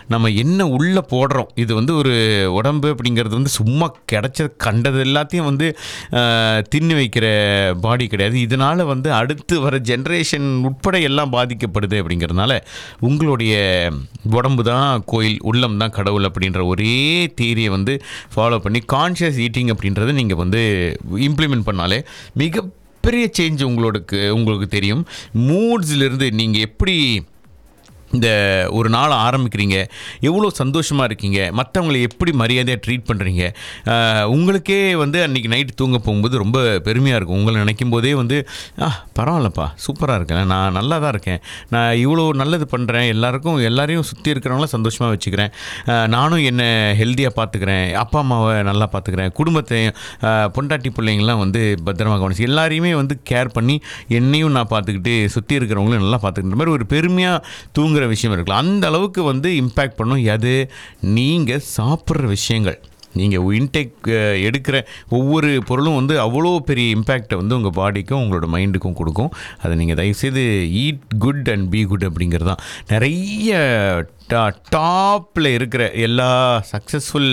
நம்ம என்ன உள்ளே போடுறோம் இது வந்து ஒரு உடம்பு அப்படிங்கிறது வந்து சும்மா கிடைச்ச கண்டது எல்லாத்தையும் வந்து அஹ், தின்னு வைக்கிற பாடி கிடையாது இதனால் வந்து அடுத்து வர ஜென்ரேஷன் உட்பட எல்லாம் பாதிக்கப்படுது அப்படிங்கிறதுனால உங்களுடைய உடம்பு தான் கோயில் உள்ளம் தான் கடவுள் அப்படின்ற ஒரே தியரியை வந்து ஃபாலோ பண்ணி கான்ஷியஸ் ஈட்டிங் அப்படின்றத நீங்கள் வந்து இம்ப்ளிமெண்ட் பண்ணாலே மிக பெரிய சேஞ்ச் உங்களுக்கு உங்களுக்கு தெரியும் மூட்ஸ்லேருந்து நீங்கள் எப்படி இந்த ஒரு நாள் ஆரம்பிக்கிறீங்க எவ்வளோ சந்தோஷமாக இருக்கீங்க மற்றவங்களை எப்படி மரியாதையாக ட்ரீட் பண்ணுறீங்க உங்களுக்கே வந்து அன்றைக்கி நைட்டு தூங்க போகும்போது ரொம்ப பெருமையாக இருக்கும் உங்களை நினைக்கும் போதே வந்து ஆ பரவாயில்லப்பா சூப்பராக இருக்கேன் நான் நல்லா தான் இருக்கேன் நான் இவ்வளோ நல்லது பண்ணுறேன் எல்லாருக்கும் எல்லாரையும் சுற்றி இருக்கிறவங்கள சந்தோஷமாக வச்சுக்கிறேன் அஹ், நானும் என்னை ஹெல்த்தியாக பார்த்துக்கிறேன் அப்பா அம்மாவை நல்லா பார்த்துக்கிறேன் குடும்பத்தையும் அஹ், பொண்டாட்டி பிள்ளைங்கள்லாம் வந்து பத்திரமா கவனிச்சு எல்லாரையுமே வந்து கேர் பண்ணி என்னையும் நான் பார்த்துக்கிட்டு சுற்றி இருக்கிறவங்களும் நல்லா பார்த்துக்கிற மாதிரி ஒரு பெருமையாக தூங்குற விஷயம் இருக்கலாம் அந்த அளவுக்கு வந்து இம்பேக்ட் பண்ணும் எது நீங்கள் சாப்பிட்ற விஷயங்கள் நீங்கள் இன்டேக் எடுக்கிற ஒவ்வொரு பொருளும் வந்து அவ்வளோ பெரிய இம்பேக்டை வந்து உங்கள் பாடிக்கும் உங்களோட மைண்டுக்கும் கொடுக்கும் அதை நீங்கள் தயவுசெய்து eat good and be good அப்படிங்கிறது தான் நிறைய டா டாப்பில் இருக்கிற எல்லா சக்ஸஸ்ஃபுல்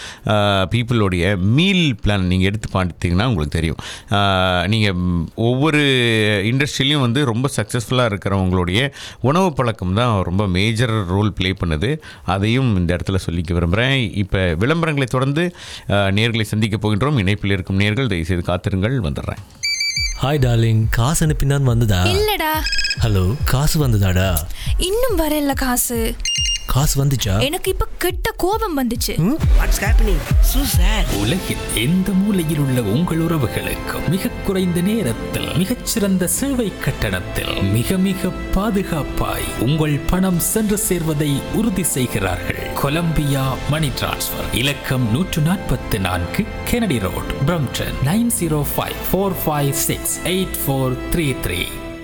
பீப்புளோடைய மீல் பிளான் நீங்கள் எடுத்து பார்த்தீங்கன்னா உங்களுக்கு தெரியும் நீங்கள் ஒவ்வொரு இண்டஸ்ட்ரியிலையும் வந்து ரொம்ப சக்ஸஸ்ஃபுல்லாக இருக்கிறவங்களுடைய உணவு பழக்கம் தான் ரொம்ப மேஜர் ரோல் ப்ளே பண்ணுது அதையும் இந்த இடத்துல சொல்லிக்க விரும்புகிறேன் இப்போ விளம்பரங்களை தொடர்ந்து அஹ், நேர்களை சந்திக்க போகின்றோம் இணைப்பில் இருக்கும் நேர்கள் தயவுசெய்து காத்திருங்கள் வந்துடுறேன் ஹாய் டார்லிங் காசு அனுப்பினான் வந்ததா இல்லடா ஹலோ காசு வந்ததாடா இன்னும் வரல காசு காசு வந்துச்சா எனக்கு இப்ப கெட்ட கோபம் வந்துச்சு வாட்ஸ் ஹேப்பனிங் சூ சார் உலகில் எந்த மூலையில் உள்ள உங்கள் உறவுகளுக்கு மிக குறைந்த நேரத்தில் மிகச்சிறந்த சேவை கட்டணத்தில் மிக மிக பாதுகாப்பாய் உங்கள் பணம் சென்று சேர்வதை உறுதி செய்கிறார்கள் கொலம்பியா மணி டிரான்ஸ்ஃபர் இலக்கம் நூற்று நாற்பத்தி நான்கு Kennedy road Brampton nine zero five four five six eight four three three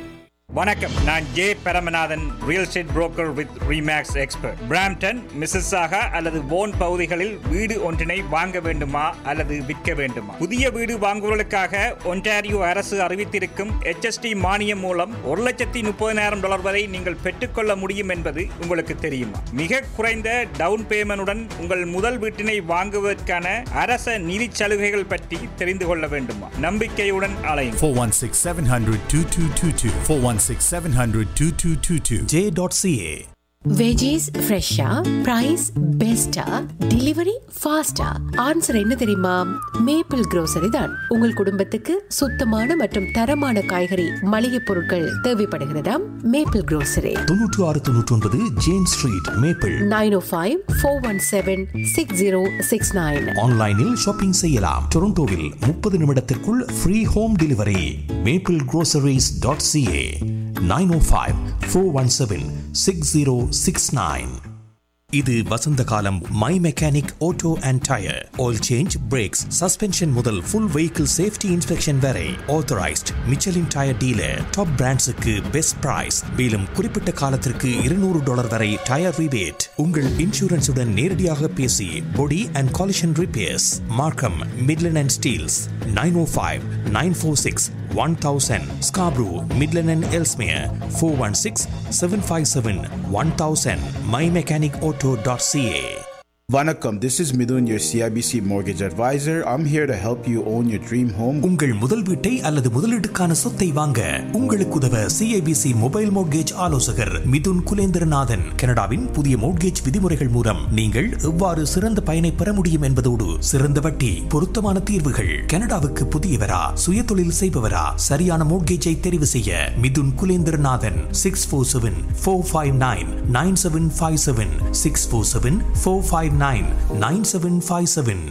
வணக்கம் நான் J Paramanathan real estate broker with Remax expert Brampton Mississauga அல்லது வோன் பகுதிகளில் வீடு ஒன்றினை வாங்க வேண்டுமா அல்லது விற்க வேண்டுமா புதிய வீடு வாங்குவதற்காக ஒன்டாரியோ அரசு அறிவித்திருக்கும் HST மானியம் மூலம் ஒரு லட்சத்தி முப்பதினாயிரம் டாலர் வரை நீங்கள் பெற்றுக்கொள்ள முடியும் என்பது உங்களுக்கு தெரியுமா மிக குறைந்த டவுன் பேமெண்டுடன் உங்கள் முதல் வீட்டினை வாங்குவதற்கான அரச நிதி சலுகைகள் பற்றி தெரிந்து கொள்ள வேண்டுமா நம்பிக்கையுடன் அலையும் 416 700 2222. 416 700 2222. J.ca. வெஜிஸ் ஃப்ரெஷ்ஷா பிரைஸ் பெஸ்டா டெலிவரி ஃபாஸ்டா ஆன்சர் என்ன தெரியுமா மேப்பிள் grocery தான் உங்கள் குடும்பத்துக்கு சுத்தமான மற்றும் தரமான காய்கறி மளிகை பொருட்கள் தேவைப்படுகிறதாம் மேப்பிள் grocery தொண்ணூற்று ஆறு தொண்ணூற்றி ஒன்பது James street Maple nine O five four one seven six zero six nine ஆன்லைனில் ஷாப்பிங் செய்யலாம் டொரண்டோவில் முப்பது நிமிடத்திற்குள் free home delivery Maple groceries dot CA nine O five four one seven six zero six nine இது வசந்த காலம் my mechanic auto and tyre oil change brakes suspension முதல் full vehicle safety inspection வரை authorised Michelin tyre dealer top பிராண்ட்ஸுக்கு best price மேலும் குறிப்பிட்ட காலத்திற்கு இருநூறு டாலர் வரை டயர் ரிபேட் உங்கள் இன்சூரன்ஸுடன் நேரடியாக பேசி body and collision repairs Markham Midland and Steeles nine O five nine four six one thousand Scarborough Midland and Ellesmere four one six seven five seven one thousand my mechanic auto dot CA Vanakkam, this is Midun, your CIBC mortgage advisor. I'm here to help you own your dream home. உங்கள் முதல் வீட்டை அல்லது முதலீட்டுக்கான சொத்தை வாங்க உங்களுக்கு உதவ CIBC mobile mortgage ஆலோசகர் மிதுன் குலேந்திரநாதன் கனடாவின் புதிய மோட்கேஜ் விதிமுறைகள் மூலம் நீங்கள் எவ்வாறு சிறந்த பயனை பெற முடியும் என்பதோடு சிறந்த வட்டி பொருத்தமான தீர்வுகள் கனடாவுக்கு புதியவரா சுய தொழில் செய்பவரா சரியான மோட்கேஜை தெரிவு செய்ய Mithun Kulendranathan six four seven four five nine nine seven five seven six four seven four five nine nine seven five seven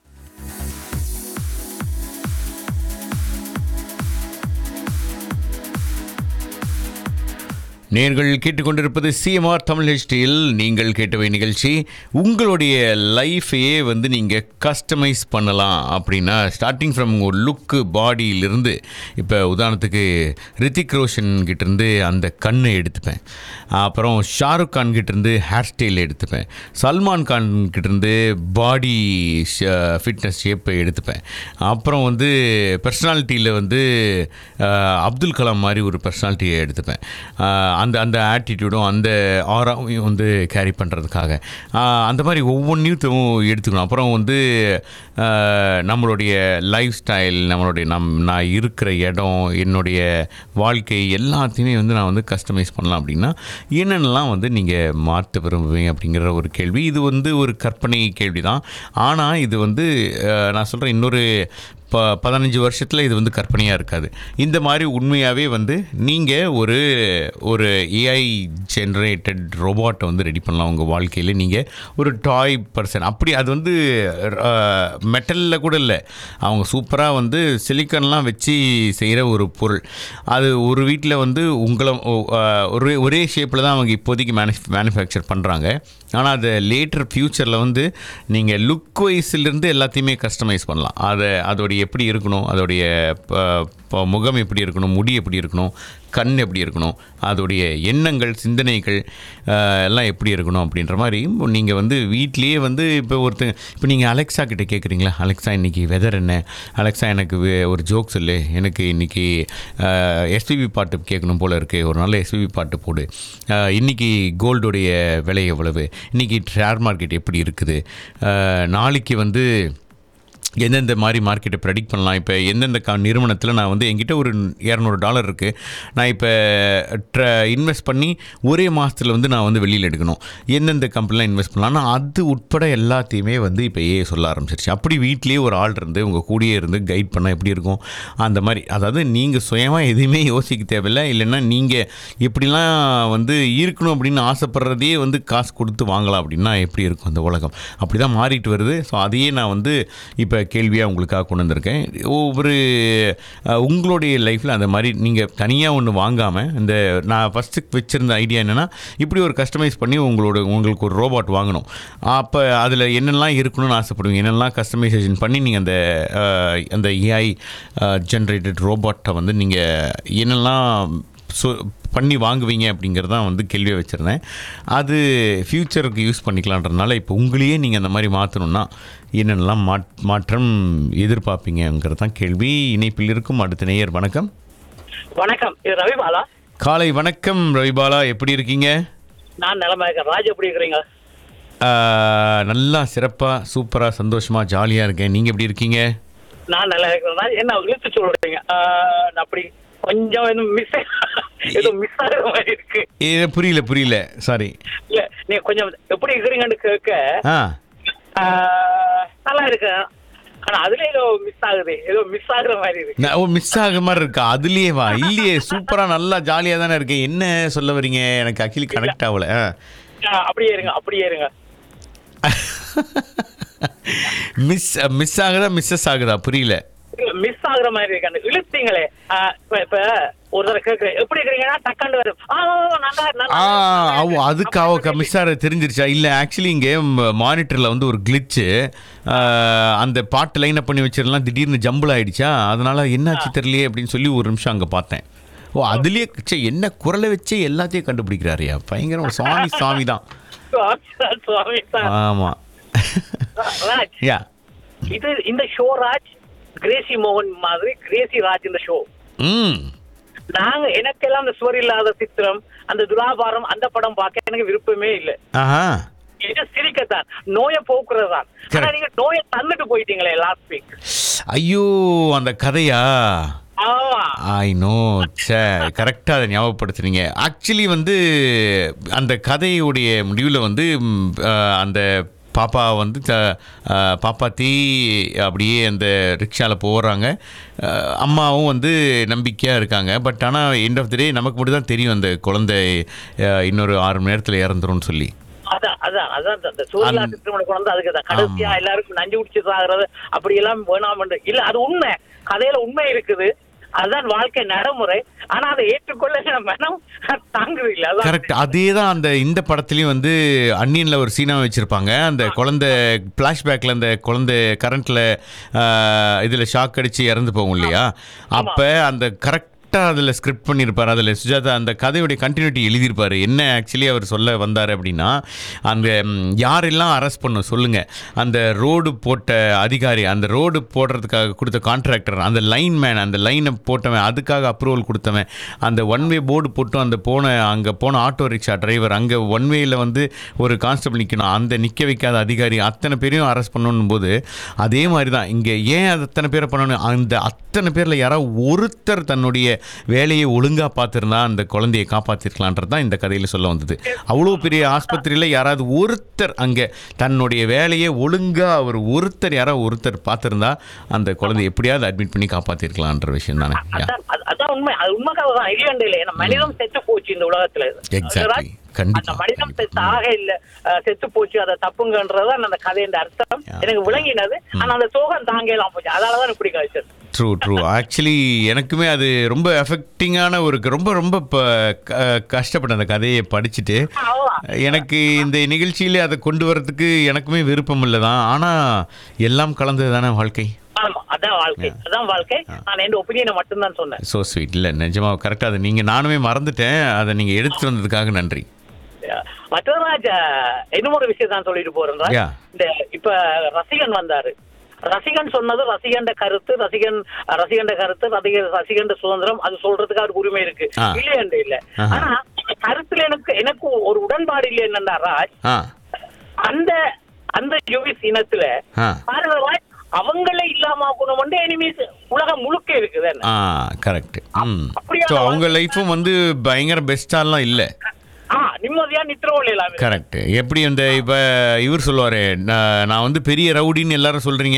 நேர்கள் கேட்டுக்கொண்டிருப்பது சிஎம்ஆர் தமிழ் ஹெச்டியில் நீங்கள் கேட்டவை நிகழ்ச்சி உங்களுடைய லைஃபையே வந்து நீங்கள் கஸ்டமைஸ் பண்ணலாம் அப்படின்னா ஸ்டார்டிங் ஃப்ரம் ஒரு லுக்கு பாடியிலிருந்து இப்போ உதாரணத்துக்கு ரித்திக் ரோஷன் கிட்டேருந்து அந்த கண்ணை எடுத்துப்பேன் அப்புறம் ஷாருக் கான் கிட்டேருந்து ஹேர் ஸ்டைல் எடுத்துப்பேன் சல்மான் கான் கிட்டேருந்து பாடி ஃபிட்னஸ் ஷேப்பை எடுத்துப்பேன் அப்புறம் வந்து பர்சனாலிட்டியில் வந்து அஹ், அப்துல் கலாம் மாதிரி ஒரு பர்சனாலிட்டியை எடுத்துப்பேன் அஹ், அந்த அந்த ஆட்டிடியூடும் அந்த ஆராவையும் வந்து கேரி பண்ணுறதுக்காக அந்த மாதிரி ஒவ்வொன்றையும் எடுத்துக்கணும் அப்புறம் வந்து ஆஹ், நம்மளுடைய லைஃப் ஸ்டைல் நம்மளுடைய நம் நான் இருக்கிற இடம் என்னுடைய வாழ்க்கை எல்லாத்தையுமே வந்து நான் வந்து கஸ்டமைஸ் பண்ணலாம் அப்படின்னா என்னென்னலாம் வந்து நீங்கள் மாற்ற விரும்புவீங்க அப்படிங்கிற ஒரு கேள்வி இது வந்து ஒரு கற்பனை கேள்வி தான் ஆனால் இது வந்து ஆஹ், நான் சொல்கிறேன் இன்னொரு ப பதினஞ்சு வருஷத்தில் இது வந்து கற்பனையாக இருக்காது இந்த மாதிரி உண்மையாகவே வந்து நீங்கள் ஒரு ஒரு ஏஐ ஜென்ரேட்டட் ரோபோட்டை வந்து ரெடி பண்ணலாம் உங்கள் வாழ்க்கையில் நீங்கள் ஒரு டாய் பர்சன் அப்படி அது வந்து மெட்டலில் கூட இல்லை அவங்க சூப்பராக வந்து சிலிக்கன்லாம் வச்சு செய்கிற ஒரு பொருள் அது ஒரு வீட்டில் வந்து உங்களை ஓ- ஆஹ் ஒரே ஒரே ஷேப்பில் தான் அவங்க இப்போதைக்கு மேனு மேனுஃபேக்சர் பண்ணுறாங்க ஆனால் அது லேட்டர் ஃப்யூச்சரில் வந்து நீங்கள் லுக் வைஸ்லேருந்து எல்லாத்தையுமே கஸ்டமைஸ் பண்ணலாம் அதை அதோடைய எப்படி இருக்கணும் அதோடைய ப- ப- முகம் எப்படி இருக்கணும் முடி எப்படி இருக்கணும் கண் எப்படி இருக்கணும் அதோடைய எண்ணங்கள் சிந்தனைகள் ஆஹ், எல்லாம் எப்படி இருக்கணும் அப்படின்ற மாதிரி நீங்கள் வந்து வீட்லேயே வந்து இப்போ ஒருத்தங்க இப்போ நீங்கள் அலெக்ஸா கிட்ட கேட்குறீங்களா அலெக்ஸா இன்னைக்கு வெதர் என்ன அலெக்ஸா எனக்கு வே- ஒரு ஜோக் சொல்லு எனக்கு இன்னைக்கு எஸ்பிபி பாட்டு கேட்கணும் போல இருக்குது ஒரு நல்ல எஸ்பிபி பாட்டு போடு ஆஹ், இன்னைக்கு கோல்டுடைய விலை எவ்வளவு இன்னைக்கு ஷேர் மார்க்கெட் எப்படி இருக்குது ஆஹ், நாளைக்கு வந்து எந்தெந்த மாதிரி மார்க்கெட்டை ப்ரெடிக்ட் பண்ணலாம் இப்போ எந்தெந்த க நிறுவனத்தில் நான் வந்து என்கிட்ட ஒரு இரநூறு டாலர் இருக்குது நான் இப்போ ட்ர இன்வெஸ்ட் பண்ணி ஒரே மாதத்தில் வந்து நான் வந்து வெளியில் எடுக்கணும் எந்தெந்த கம்பெனிலாம் இன்வெஸ்ட் பண்ணலாம் ஆனால் அது உட்பட எல்லாத்தையுமே வந்து இப்போ ஏ சொல்ல ஆரம்பிச்சிருச்சு அப்படி வீட்லேயே ஒரு ஆள் இருந்து உங்கள் கூடயே இருந்து கைட் பண்ணால் எப்படி இருக்கும் அந்த மாதிரி அதாவது நீங்கள் சுயமாக எதுவுமே யோசிக்க தேவையில்லை இல்லைன்னா நீங்கள் எப்படிலாம் வந்து இருக்கணும் அப்படின்னு ஆசைப்படுறதையே வந்து காசு கொடுத்து வாங்கலாம் அப்படின்னா எப்படி இருக்கும் அந்த உலகம் அப்படி தான் மாறிட்டு வருது ஸோ அதையே நான் வந்து இப்போ கேள்வியாக உங்களுக்காக கொண்டு வந்திருக்கேன் ஒவ்வொரு அஹ், உங்களுடைய லைஃப்பில் அந்த மாதிரி நீங்கள் தனியாக ஒன்று வாங்காமல் இந்த நான் ஃபஸ்ட்டு வச்சுருந்த ஐடியா என்னென்னா இப்படி ஒரு கஸ்டமைஸ் பண்ணி உங்களோட உங்களுக்கு ஒரு ரோபாட் வாங்கணும் அப்போ அதில் என்னெல்லாம் இருக்கணும்னு ஆசைப்படுவீங்க என்னெல்லாம் கஸ்டமைசேஷன் பண்ணி நீங்கள் அந்த அஹ், அந்த ஏஐ ஜென்ரேட்டட் ரோபாட்டை வந்து நீங்கள் என்னெல்லாம் சொ பண்ணி வாங்குவீங்க அப்படிங்கிறது தான் வந்து கேள்வியை வச்சுருந்தேன் அது ஃப்யூச்சருக்கு யூஸ் பண்ணிக்கலான்றதுனால இப்போ உங்களையே நீங்கள் அந்த மாதிரி மாற்றணுன்னா என்னென்னலாம் மாட் மாற்றம் எதிர்பார்ப்பீங்கிறது தான் கேள்வி இணைப்பில் இருக்கும் அடுத்த நேயர் வணக்கம் வணக்கம் இது ரவிபாலா காலை வணக்கம் ரவிபாலா எப்படி இருக்கீங்க நான் நிலைமை இருக்கேன் ராஜ் எப்படி இருக்கிறீங்க ஆஹ், நல்லா சிறப்பாக சூப்பராக சந்தோஷமாக ஜாலியாக இருக்கேன் நீங்கள் எப்படி இருக்கீங்க நான் நல்லா இருக்கிறேன் ராஜ் என்ன இழுத்து சொல்றீங்க ஆஹ், நான் அப்படி கொஞ்சம் எதுவும் மிஸ் ஏதோ மிஸ் ஆகிற மாதிரி இருக்கு ஏ புரியல புரியல சாரி இல்ல நீங்க கொஞ்சம் எப்படி இருக்கிறீங்கன்னு கேட்க ஆ ஆஹ், நல்லா இருக்கேன் ஆனா அதுல ஏதோ மிஸ் ஆகுது ஏதோ மிஸ் ஆகுற மாதிரி இருக்கு நான் ஓ மிஸ் ஆக மாதிரி இருக்கா அதுலயே வா இல்லையே சூப்பரா நல்லா ஜாலியா தானே இருக்கேன் என்ன சொல்ல வரீங்க எனக்கு அக்கிலி கனெக்ட் ஆகல ஆ. ஆஹ், அப்படியே இருங்க அப்படியே இருங்க மிஸ் மிஸ் ஆகுதா மிஸ்ஸஸ் ஆகுதா புரியல மிஸ் ஆகுற மாதிரி இருக்கு அந்த இழுத்தீங்களே ஆஹ், இப்ப இப்ப ஒரு தடவை கேட்கிறேன் எப்படி இருக்கிறீங்கன்னா டக்காண்டு வரும் ஆ நல்லா நல்லா ஆ அவ அதுக்கு அவ மிஸ் ஆக தெரிஞ்சிருச்சா இல்லை ஆக்சுவலி இங்கே மானிட்டரில் வந்து ஒரு கிளிச்சு அந்த பாட்டு லைனப் பண்ணி வச்சிடலாம் திடீர்னு ஜம்பிள் ஆயிடுச்சா அதனால என்னாச்சு தெரியலையே அப்படின்னு சொல்லி ஒரு நிமிஷம் அங்கே பார்த்தேன் ஓ அதுலேயே ச்சே, என்ன குரலை வச்சே எல்லாத்தையும் கண்டுபிடிக்கிறாரியா பயங்கரம் ஒரு சுவாமி சாமி தான் சுவாமி சுவாமி சார் ஆமாம் ராஜ் யா இது இந்த ஷோ ராஜ் கிரேசி மோகன் மாதிரி கிரேசி ராஜ் இந்த ஷோ ம் நாங்க எனக்கெல்லாம் அந்த சுவர் இல்லாத சித்திரம் அந்த துலாபாரம் அந்த படம் பார்க்க எனக்கு விருப்பமே இல்லை ஆஹா இது சிரிக்கத்தான் நோயை போக்குறதுதான் ஆனா Correct. நீங்க நோயை தந்துட்டு போயிட்டீங்களே லாஸ்ட் வீக் ஐயோ அந்த கதையா ஆமா ஐ நோ சே கரெக்டாக அதை ஞாபகப்படுத்துனீங்க ஆக்சுவலி வந்து அந்த கதையுடைய முடிவில் வந்து ம், அஹ், அந்த பாப்பா வந்து த- அஹ், பாப்பாத்தி அப்படியே அந்த ரிக்ஷாவில் போகிறாங்க அஹ், அம்மாவும் வந்து நம்பிக்கையாக இருக்காங்க பட் ஆனால் எண்ட் ஆஃப் த டே நமக்கு மட்டும் தான் தெரியும் அந்த குழந்தை அஹ், இன்னொரு ஆறு மணி நேரத்தில் இறந்துரும்னு சொல்லி அதான் அதான் அதான் அந்த- அந்த சூரியலா அந்த- திருமணம் கொண்டு வந்து அதுக்கு தான் கடைசியா எல்லாருக்கும் நஞ்சு குடிச்சு சாகிறது அப்படி எல்லாம் வேணாம் இல்ல அது உண்மை கதையில உண்மை இருக்குது அதுதான் வாழ்க்கை நடைமுறை ஆனா அதை ஏற்றுக்கொள்ள மனம் தாங்குது இல்ல அதான் கரெக்ட் அதே தான் அந்த இந்த படத்துலையும் வந்து அன்னியனில் ஒரு சீனாவை வச்சுருப்பாங்க அந்த குழந்தை ஃப்ளாஷ்பேக்கில் அந்த குழந்தை கரண்ட்டில் இதில் ஷாக் அடித்து இறந்து போகும் இல்லையா அப்போ அந்த கரெக்ட் கரெக்டாக அதில் ஸ்கிரிப்ட் பண்ணியிருப்பார் அதில் சுஜாதா அந்த கதையுடைய கண்டினியூட்டி எழுதியிருப்பார் என்ன ஆக்சுவலி அவர் சொல்ல வந்தார் அப்படின்னா அந்த ம், யாரெல்லாம் அரெஸ்ட் பண்ணும் சொல்லுங்கள் அந்த ரோடு போட்ட அதிகாரி அந்த ரோடு போடுறதுக்காக கொடுத்த கான்ட்ராக்டர் அந்த லைன் மேன் அந்த லைனை போட்டவன் அதுக்காக அப்ரூவல் கொடுத்தவன் அந்த ஒன் வே போர்டு போட்டும் அந்த போன அங்கே போன ஆட்டோ ரிக்ஷா டிரைவர் அங்கே ஒன் வேயில் வந்து ஒரு கான்ஸ்டபிள் நிற்கணும் அந்த நிற்க வைக்காத அதிகாரி அத்தனை பேரையும் அரெஸ்ட் பண்ணணும் போது அதே மாதிரி தான் இங்கே ஏன் அது அத்தனை பேரை பண்ணணும் அந்த அத்தனை பேரில் யாராவது ஒருத்தர் தன்னுடைய வேலையை ஒழுங்காக பார்த்துருந்தா அந்த குழந்தையை காப்பாற்றிருக்கலான்றது தான் இந்த கதையில் சொல்ல வந்தது அவ்வளோ பெரிய ஆஸ்பத்திரியில் யாராவது ஒருத்தர் அங்கே தன்னுடைய வேலையை ஒழுங்காக அவர் ஒருத்தர் யாராவது ஒருத்தர் பார்த்துருந்தா அந்த குழந்தையை எப்படியாவது அட்மிட் பண்ணி காப்பாற்றிருக்கலான்ற விஷயம் தானே யா அதான் அது- அதான் உண்மை அது உண்மைக்காக தான் இல்லையாண்டு இல்லை ஏன்னா மனிதம் செத்து போச்சு இந்த உலகத்துல Exactly. அந்த கண்டிப்பா. மனிதம் செத்து ஆக இல்ல அஹ், செத்து போச்சு அதை தப்புங்கன்றதான் அந்த கதையின் அர்த்தம் எனக்கு விளங்கினது ஆனா அந்த சோகம் தாங்கலாம் போச்சு அதனாலதான் இப்படி கழிச்சது ட்ரூ ட்ரூ ஆக்சுவலி எனக்குமே அது ரொம்ப எஃபெக்டிங்கான ஒரு ரொம்ப ரொம்ப ப- க- கஷ்டப்பட்டேன் அந்த கதையை படிச்சுட்டு எனக்கு இந்த நிகழ்ச்சியிலே அதை கொண்டு வரதுக்கு எனக்குமே விருப்பம் இல்லை தான் ஆனால் எல்லாம் கலந்தது தானே வாழ்க்கை ஆமா அதான் வாழ்க்கை அதான் வாழ்க்கை நான் என் ஒப்பீனியனை மட்டும்தான் சொன்னேன் ஸோ ஸ்வீட் இல்லை நிஜமாக கரெக்டாக அதை நீங்கள் நானுமே மறந்துட்டேன் அதை நீங்கள் எடுத்துட்டு வந்ததுக்காக நன்றி மற்றவராஜ் இன்னும் ஒரு விஷயம் தான் சொல்லிட்டு போறேன் ராஜ். Yeah. இந்த இப்ப ரசிகன் வந்தாரு ரசிகன் சொன்னது ரசிகண்ட கருத்து ரசிகன் ரசிகண்ட கருத்து ரசிக ரசிகண்ட சுதந்திரம் அது சொல்றதுக்கு அவருக்கு உரிமை இருக்கு ஆ. இல்லையண்டு இல்ல ஆஹா. ஆனா கருத்துல எனக்கு எனக்கு ஒரு உடன்பாடு இல்லை என்னன்னா ராஜ் ஆ அந்த அந்த யூவிஸ் இனத்துல ஆ பாருங்க ராஜ் அவங்களே இல்லாம ஆக்கணும் எனிமீஸ் உலகம் முழுக்க இருக்குது என்ன ஆ கரெக்ட் ம் அப்படியா? ஸோ அவங்க லைஃப்பும் வந்து பயங்கர பெஸ்ட்டாலாம் இல்லை ஆ நிம்மதியா நித்திரவோல் இல்லாம கரெக்ட் எப்படி அந்த இப்போ இவர் சொல்லுவார் நான் நான் வந்து பெரிய ரவுடின்னு எல்லாரும் சொல்கிறீங்க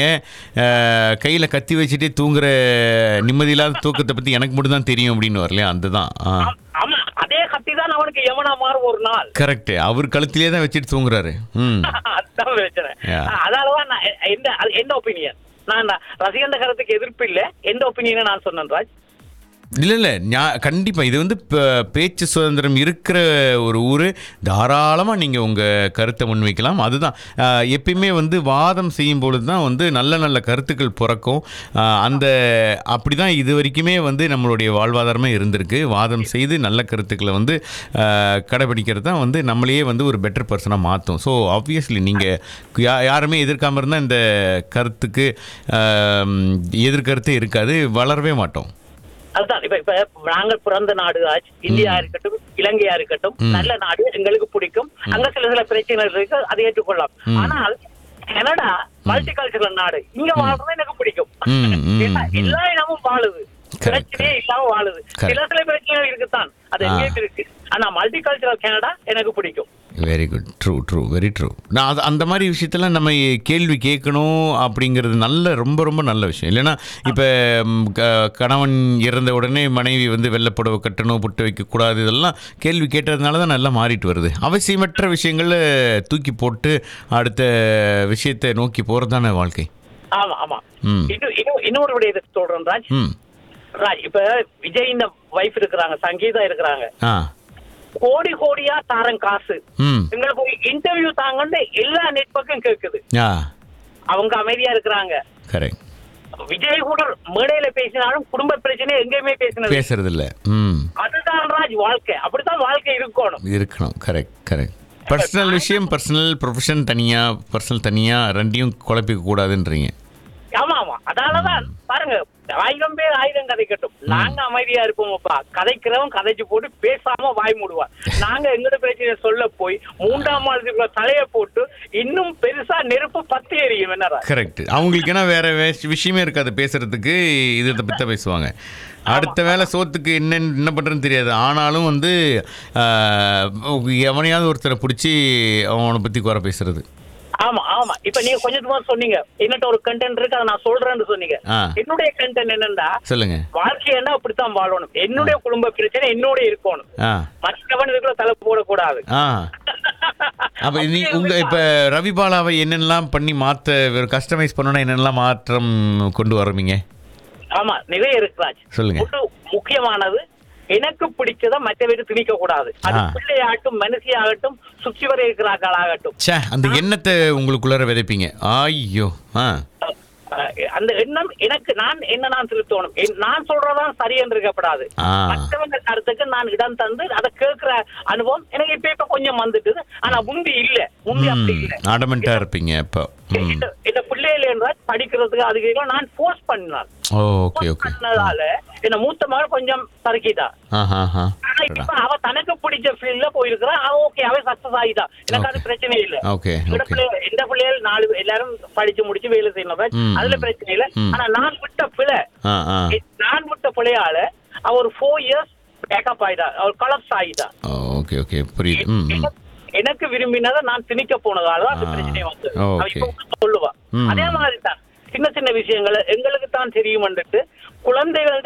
கையில் கத்தி வச்சுட்டே தூங்குற நிம்மதியில்லாத தூக்கத்தை பற்றி எனக்கு மட்டும் தான் தெரியும் அப்படின்னு வரலையா அதுதான் ஆ ஆமா அதே கத்தி தான் அவனுக்கு எவனா மாறும் ஒரு நாள் கரெக்ட் அவர் கழுத்திலே தான் வச்சுட்டு தூங்குறாரு ம் அதுதான் பிரச்சனை Yeah. அதனாலதான் நான் எ- எந்த அது எந்த ஒப்பீனியன் நான் நான் ரசிகண்ட கருத்துக்கு எதிர்ப்பு இல்ல எந்த ஒப்பீனியனை நான் சொன்னேன் ராஜ் இல்லை இல்லை ஞா- கண்டிப்பா இது வந்து ப- பேச்சு சுதந்திரம் இருக்கிற ஒரு ஊர் தாராளமாக நீங்கள் உங்கள் கருத்தை முன்வைக்கலாம் அதுதான் ஆஹ், எப்பயுமே வந்து வாதம் செய்யும் பொழுது தான் வந்து நல்ல நல்ல கருத்துக்கள் பிறக்கும் ஆஹ், அந்த அப்படி தான் இது வரைக்குமே வந்து நம்மளுடைய வாழ்வாதாரமே இருந்திருக்கு வாதம் செய்து நல்ல கருத்துக்களை வந்து ஆஹ், கடைபிடிக்கிறது தான் வந்து நம்மளையே வந்து ஒரு பெட்டர் பர்சனாக மாற்றும் ஸோ ஆப்வியஸ்லி நீங்கள் யா யாருமே எதிர்க்காமல் இருந்தால் இந்த கருத்துக்கு ஆஹ், எதிர்கருத்தே இருக்காது வளரவே மாட்டோம் அதுதான் இப்ப இப்ப நாங்கள் பிறந்த நாடு ராஜ் இந்தியா இருக்கட்டும் இலங்கையா இருக்கட்டும் ம். நல்ல நாடு எங்களுக்கு பிடிக்கும் அங்க சில சில பிரச்சனைகள் இருக்கு அதை ஏற்றுக்கொள்ளலாம் ம். ஆனால் கனடா மல்டி கல்ச்சரல் நாடு இங்க வாழ்றது எனக்கு பிடிக்கும் ம், ம், ஏன்னா ம். எல்லா இடமும் வாழுது பிரச்சனையே இல்லாம வாழுது Correct. சில சில பிரச்சனைகள் இருக்குதான் அது ஆ. எங்கேயும் இருக்கு ஆனா மல்டி கல்ச்சரல் கனடா எனக்கு பிடிக்கும் very good true true very true நான் அது அந்த மாதிரி விஷயத்தில் நம்ம கேள்வி கேட்கணும் அப்படிங்கிறது நல்ல ரொம்ப ரொம்ப நல்ல விஷயம் இல்லைன்னா இப்போ கணவன் இறந்த உடனே மனைவி வந்து வெள்ளைப்புடவை கட்டணும் புட்டு வைக்கக்கூடாது இதெல்லாம் கேள்வி கேட்டதுனால தான் நல்லா மாறிட்டு வருது அவசியமற்ற விஷயங்களை தூக்கி போட்டு அடுத்த விஷயத்தை நோக்கி போகிறது தானே வாழ்க்கை ஆமா ஆமா ம் இன்னும் இன்னும் இன்னொரு விடயத்தை சொல்றேன் ராஜ் ம் ராஜ் இப்ப விஜய் இந்த வைஃப் இருக்கிறாங்க சங்கீதா இருக்கிறாங்க ஆ கோடி கோடியா தாரன் காசு ம் எங்களுக்கு ஒரு இன்டர்வியூ தாங்கன்னு எல்லா நெட்வொர்க்கும் கேக்குது ஆ அவங்க அமைதியா இருக்கிறாங்க கரெக்ட் விஜய் கூட மேடையில பேசினாலும் குடும்ப பிரச்சனை எங்கேயுமே பேசினது பேசுறதில்ல ம் அதுதான் ராஜ் வாழ்க்கை அப்படித்தான் வாழ்க்கை இருக்கணும் இருக்கணும் கரெக்ட் கரெக்ட் பர்சனல் விஷயம் பர்சனல் ப்ரொஃபஷன் தனியாக பர்சனல் தனியாக ரெண்டையும் குழப்பிக்க கூடாதுன்றீங்க ஆமா ஆமா அதனாலதான் பாருங்க ஆயிரம் பேர் ஆயிரம் கதைக்கட்டும் நாங்க அமைதியா இருப்போம்ப்பா கதைக்கிறவன் கதைச்சு போட்டு பேசாம வாய் மூடுவான் நாங்க எங்கட பிரச்சனையை சொல்ல போய் மூன்றாம் மாதத்துக்குள்ள தலைய போட்டு இன்னும் பெருசா நெருப்பு பத்தி எரியும் என்னடா கரெக்ட் அவங்களுக்கு என்ன வேற வே- விஷயமே இருக்காது பேசுறதுக்கு இது இதை பற்றி பேசுவாங்க அடுத்த வேலை சோத்துக்கு என்ன என்ன பண்ணுறதுன்னு தெரியாது ஆனாலும் வந்து ஆஹ், எவனையாவது ஒருத்தரை பிடிச்சி அவனை பற்றி குறை பேசுறது ஆமா ஆமா இப்ப நீங்க கொஞ்சமா சொன்னீங்க என்னட்ட ஒரு கண்டென்ட் இருக்கு அதை நான் சொல்றேன்னு சொன்னீங்க ஆ. என்னுடைய கண்டென்ட் என்னன்னா சொல்லுங்க வாழ்க்கைன்னா அப்படித்தான் வாழணும் என்னுடைய குடும்ப பிரச்சனை என்னோட இருக்கணும் ஆ மற்றவன் இதுக்குள்ள தலை போடக்கூடாது ஆ அப்போ நீ உங்கள் இப்போ ரவிபாலாவை என்னென்னலாம் பண்ணி மாற்ற கஸ்டமைஸ் பண்ணணும்னா என்னென்னலாம் மாற்றம் கொண்டு வருவீங்க ஆமா நிறைய இருக்கு ராஜ் சொல்லுங்க. ஒண்ணு முக்கியமானது எனக்கு பிடிச்சத மற்றவருக்கு திணிக்க கூடாது அது ஆ. பிள்ளையாகட்டும் மனுஷியாகட்டும் சுற்றி வர இருக்கிறார்களாகட்டும் ச்சே அந்த எண்ணத்தை உங்களுக்குள்ளார விதைப்பீங்க ஐயோ ஆ அஹ், அந்த எண்ணம் எனக்கு நான் என்ன நான் திருத்தணும் என்- நான் சொல்றதான் சரி என்று இருக்கப்படாது ஆ. மற்றவங்க கருத்துக்கு நான் இடம் தந்து அதை கேட்கிற அனுபவம் எனக்கு இப்ப இப்ப கொஞ்சம் வந்துட்டுது ஆனா முந்தி இல்ல முந்தி அப்படி இல்ல ஆடமெண்ட்டாக இருப்பீங்க இப்போ ம் இந்த- இந்த பிள்ளைகள் என்றால் படிக்கிறதுக்கு அதுக்கு நான் ஃபோர்ஸ் பண்ணினான் ஓ ஓகே ஓகே பண்ணதால என்ன மூத்த மகள் கொஞ்சம் சறுக்கிட்டா ஆஹா ஆஹா ஆனா இப்ப அவ தனக்கு பிடிச்ச ஃபீல்ட்ல போயிருக்கிறா அவ ஓகே அவ சக்சஸ் ஆகிட்டா எனக்கு அது பிரச்சனை இல்ல ஓகே இந்த ஓகே பிள்ளை இந்த பிள்ளைகள் நாலு பேர் எல்லாரும் படிச்சு முடிச்சு வேலை செய்யணும் ம், அதுல ம். பிரச்சனை இல்ல ம். ஆனா நான் விட்ட பிள்ளை ஆ ஆ நான் விட்ட பிள்ளையால அவ ஒரு ஃபோர் இயர்ஸ் பேக்கப் ஆயிட்டா அவர் கலப்ஸ் ஆயிட்டா ஓ ஓகே ஓகே புரியுது ம் ம் எனக்கு- எனக்கு விரும்பினதை நான் திணிக்க போனதால தான் அந்த ஆ. பிரச்சனை வந்து ஓ, அவ okay. இப்ப கூட சொல்லுவா ம். அதே மாதிரி தான் சின்ன சின்ன விஷயங்களை எங்களுக்கு தான் தெரியும் குழந்தைகள்